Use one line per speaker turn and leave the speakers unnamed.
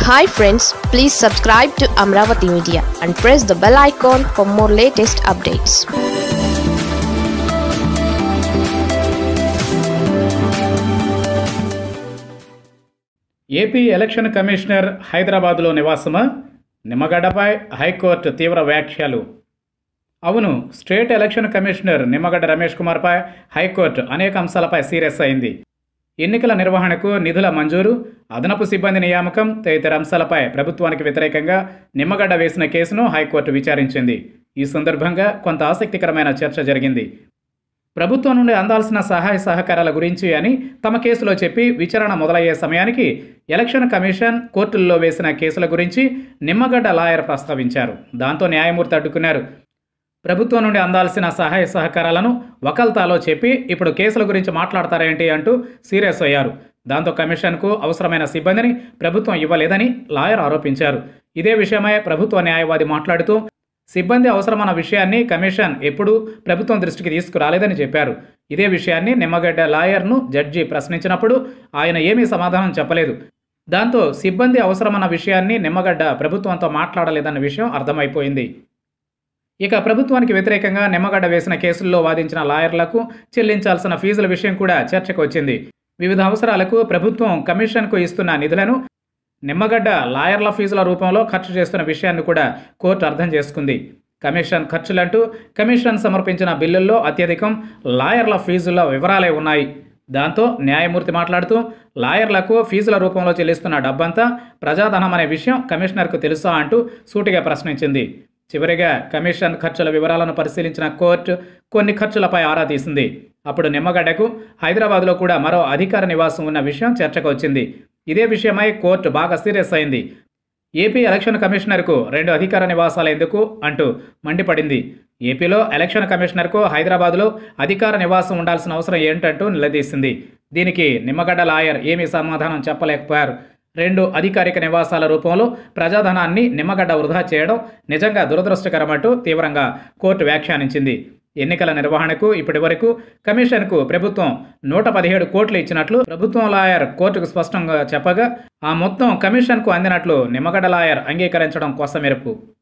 hi friends please subscribe to Amaravati media and press the bell icon for more latest updates
AP election commissioner హైదరాబాదులో నివాసమా నిమ్మగడ్డపై high court తీవ్ర వ్యాఖ్యలు అవును state election commissioner Nimmagadda Ramesh కుమార్పై high court అనేక అంశాలపై సీరియస్ అయింది ఎన్నికల నిర్వహణకు నిధుల మంజూరు అదనపు సిబ్బంది నియామకం తదితర అంశాలపై ప్రభుత్వానికి వ్యతిరేకంగా నిమ్మగడ్డ వేసిన కేసును హైకోర్టు విచారించింది ఈ సందర్భంగా కొంత ఆసక్తికరమైన చర్చ జరిగింది ప్రభుత్వం నుండి అందాల్సిన సహాయ సహకారాల గురించి అని తమ కేసులో చెప్పి విచారణ మొదలయ్యే సమయానికి ఎలక్షన్ కమిషన్ కోర్టుల్లో వేసిన కేసుల గురించి నిమ్మగడ్డ లాయర్ ప్రస్తావించారు దాంతో న్యాయమూర్తి అడ్డుకున్నారు ప్రభుత్వం నుండి అందాల్సిన సహాయ సహకారాలను వకల్తాలో చెప్పి ఇప్పుడు కేసుల గురించి మాట్లాడతారేంటి అంటూ సీరియస్ అయ్యారు దాంతో కమిషన్కు అవసరమైన సిబ్బందిని ప్రభుత్వం ఇవ్వలేదని లాయర్ ఆరోపించారు ఇదే విషయమై ప్రభుత్వ న్యాయవాది మాట్లాడుతూ సిబ్బంది అవసరమైన విషయాన్ని కమిషన్ ఎప్పుడూ ప్రభుత్వం దృష్టికి తీసుకురాలేదని చెప్పారు ఇదే విషయాన్ని నిమ్మగడ్డ లాయర్ను జడ్జి ప్రశ్నించినప్పుడు ఆయన ఏమీ సమాధానం చెప్పలేదు దాంతో సిబ్బంది అవసరమైన విషయాన్ని నిమ్మగడ్డ ప్రభుత్వంతో మాట్లాడలేదన్న విషయం అర్థమైపోయింది ఇక ప్రభుత్వానికి వ్యతిరేకంగా నిమ్మగడ్డ వేసిన కేసుల్లో వాదించిన లాయర్లకు చెల్లించాల్సిన ఫీజుల విషయం కూడా చర్చకు వచ్చింది వివిధ అవసరాలకు ప్రభుత్వం కమిషన్కు ఇస్తున్న నిధులను నిమ్మగడ్డ లాయర్ల ఫీజుల రూపంలో ఖర్చు చేస్తున్న విషయాన్ని కూడా కోర్టు అర్థం చేసుకుంది కమిషన్ ఖర్చులంటూ కమిషన్ సమర్పించిన బిల్లుల్లో అత్యధికం లాయర్ల ఫీజుల వివరాలే ఉన్నాయి దాంతో న్యాయమూర్తి మాట్లాడుతూ లాయర్లకు ఫీజుల రూపంలో చెల్లిస్తున్న డబ్బంతా ప్రజాధనం అనే విషయం కమిషనర్కు తెలుసా అంటూ సూటిగా ప్రశ్నించింది చివరిగా కమిషన్ ఖర్చుల వివరాలను పరిశీలించిన కోర్టు కొన్ని ఖర్చులపై ఆరా తీసింది అప్పుడు నిమ్మగడ్డకు హైదరాబాద్లో కూడా మరో అధికార నివాసం ఉన్న విషయం చర్చకు వచ్చింది ఇదే విషయమై కోర్టు బాగా సీరియస్ అయింది ఏపీ ఎలక్షన్ కమిషనర్కు రెండు అధికార నివాసాలు ఎందుకు అంటూ మండిపడింది ఏపీలో ఎలక్షన్ కమిషనర్కు హైదరాబాద్లో అధికార నివాసం ఉండాల్సిన అవసరం ఏంటంటూ నిలదీసింది దీనికి నిమ్మగడ్డ లాయర్ ఏమీ సమాధానం చెప్పలేకపోయారు రెండు అధికారిక నివాసాల రూపంలో ప్రజాధనాన్ని నిమ్మగడ్డ వృధా చేయడం నిజంగా దురదృష్టకరమంటూ తీవ్రంగా కోర్టు వ్యాఖ్యానించింది ఎన్నికల నిర్వహణకు ఇప్పటి వరకు కమిషన్కు ప్రభుత్వం నూట పదిహేడు కోట్లు ఇచ్చినట్లు ప్రభుత్వం లాయర్ కోర్టుకు స్పష్టంగా చెప్పగా ఆ మొత్తం కమిషన్కు అందినట్లు నిమ్మగడ్డ లాయర్ అంగీకరించడం కోసమెరుపు